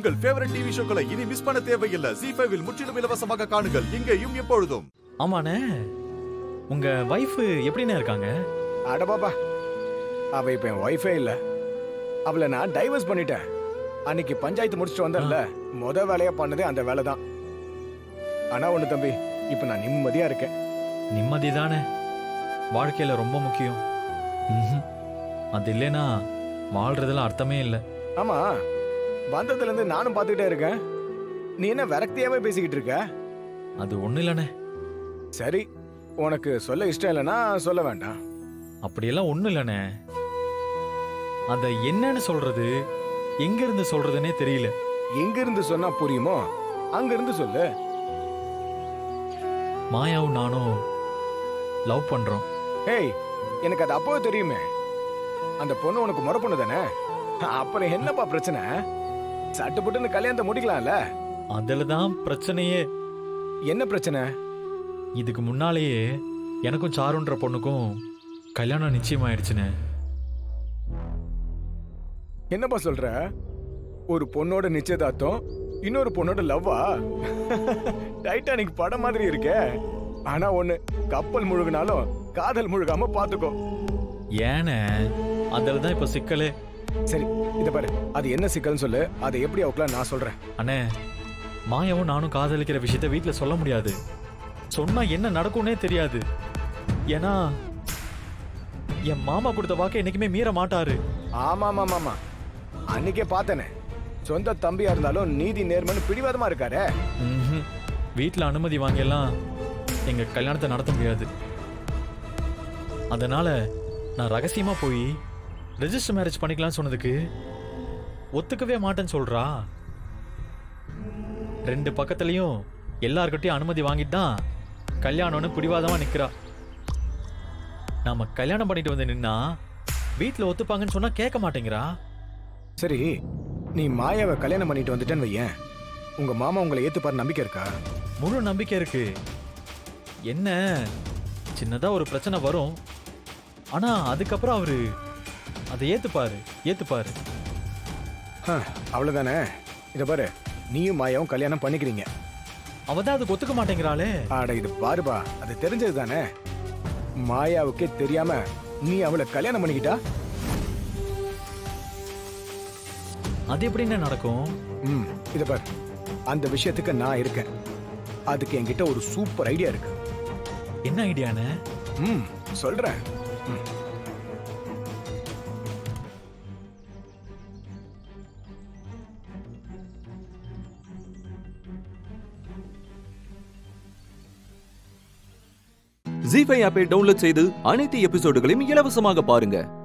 உங்கள் favourite TV ஷோக்களை இனி miss பண்ண தேவையில்லை ஜி ஃபைவில் முற்றிலும் இலவசமாக காணுங்கள் இங்கேயும் எப்பொழுதும் ஆமாண்ணே உங்க வைஃப் எப்படிண்ணே இருக்காங்க அட பாப்பா அவ இப்ப என் ஒய்ஃபே இல்ல அவளை நான் டைவர்ஸ் பண்ணிட்டேன் அன்னைக்கு பஞ்சாயத்து முடிச்சுட்டு வந்தேன்ல முத வேலையா பண்ணதே அந்த வேலை தான் ஆனா ஒண்ணு தம்பி இப்ப நான் நிம்மதியா இருக்கேன் நிம்மதி தானே வாழ்க்கையில ரொம்ப முக்கியம் ம்ஹும். அது இல்லைன்னா வாழ்றதுல அர்த்தமே இல்லை ஆமா வந்ததுல இருந்து நானும் பார்த்துக்கிட்டே இருக்கேன் நீ என்ன விரக்தியாவே பேசிக்கிட்டு இருக்க அது ஒண்ணு இல்லைண்ணே சரி உனக்கு சொல்ல இஷ்டம் இல்லைன்னா சொல்ல வேண்டாம் அப்படியெல்லாம் ஒண்ணு இல்லைண்ணே அத என்னன்னு சொல்றது எங்க இருந்து சொல்றதுன்னே தெரியல எங்க இருந்து சொன்னா புரியுமோ அங்க இருந்து சொல்லு மாயாவும் நானும் லவ் பண்றோம் ஏய் எனக்கு அது அப்போ தெரியுமே அந்த பொண்ணு உனக்கு முறை பொண்ணு தானே அப்புறம் என்னப்பா பிரச்சனை சட்டு புட்டுன்னு கல்யாணத்தை முடிக்கலாம்ல அதுல தான் பிரச்சனையே என்ன பிரச்சனை இதுக்கு முன்னாலேயே எனக்கும் சாருன்ற பொண்ணுக்கும் கல்யாணம் நிச்சயமாயிடுச்சுண்ணே என்னப்பா சொல்ற ஒரு பொண்ணோட நிச்சயதார்த்தம் இன்னொரு பொண்ணோட லவ்வா டைட்டானிக் படம் மாதிரி இருக்கே ஆனா ஒண்ணு கப்பல் முழுகினாலும் காதல் முழுகாம பாத்துக்கோ ஏண்ணே அதில் தான் இப்போ சிக்கலே சரி இத பாரு அது என்ன சிக்கல்னு சொல்லு அதை எப்படி அவுக்கலாம் நான் சொல்றேன் அண்ணே மாயாவும் நானும் காதலிக்கிற விஷயத்த வீட்டில் சொல்ல முடியாது சொன்னா என்ன நடக்கும்னே தெரியாது ஏன்னா என் மாமா கொடுத்த வாக்கை என்னைக்குமே மீற மாட்டாரு ஆமா ஆமா ஆமா அன்னைக்கே பார்த்தனே சொந்த தம்பியா இருந்தாலும் நீதி நேர்மன்னு பிடிவாதமா இருக்காரே ம்ஹும். வீட்டில் அனுமதி வாங்கியெல்லாம் எங்க கல்யாணத்தை நடத்த முடியாது அதனால நான் ரகசியமா போய் ரெஜிஸ்டர் மேரேஜ் பண்ணிக்கலாம்னு சொன்னதுக்கு ஒத்துக்கவே மாட்டேன்னு சொல்றா ரெண்டு பக்கத்துலயும் எல்லார்கிட்டயும் அனுமதி வாங்கிட்டு தான் கல்யாணம்னு பிடிவாதமா நிக்கிறா நாம கல்யாணம் பண்ணிட்டு வந்து நின்னா வீட்ல ஒத்துப்பாங்கன்னு சொன்னா கேட்க மாட்டேங்கிறா சரி நீ மாயாவை கல்யாணம் பண்ணிட்டு வந்துட்டேன்னு வையேன் உங்க மாமா உங்களை ஏத்துப்பாரு நம்பிக்கை இருக்கா முழு நம்பிக்கை இருக்கு என்ன சின்னதா ஒரு பிரச்சனை வரும் ஆனா அதுக்கப்புறம் அவரு அதை ஏத்துப்பாரு ஏத்துப்பாரு ஹ, அவ்வளவுதானே இத பாரு நீயும் மாயாவும் கல்யாணம் பண்ணிக்கிறீங்க அவ தான் அதுக்கு ஒத்துக்க மாட்டேங்கிறாளே ஆட இது பாருபா அது தெரிஞ்சது தானே மாயாவுக்கே தெரியாம நீ அவளை கல்யாணம் பண்ணிக்கிட்டா அது எப்படின்னு நடக்கும் ம் இத பாரு அந்த விஷயத்துக்கு நான் இருக்கேன் அதுக்கு என்கிட்ட ஒரு சூப்பர் ஐடியா இருக்கு என்ன ஐடியானே ம் சொல்றேன் ம். ஜி ஃபைவ் ஆப்பை டவுன்லோட் செய்து அனைத்து எபிசோடுகளையும் இலவசமாக பாருங்க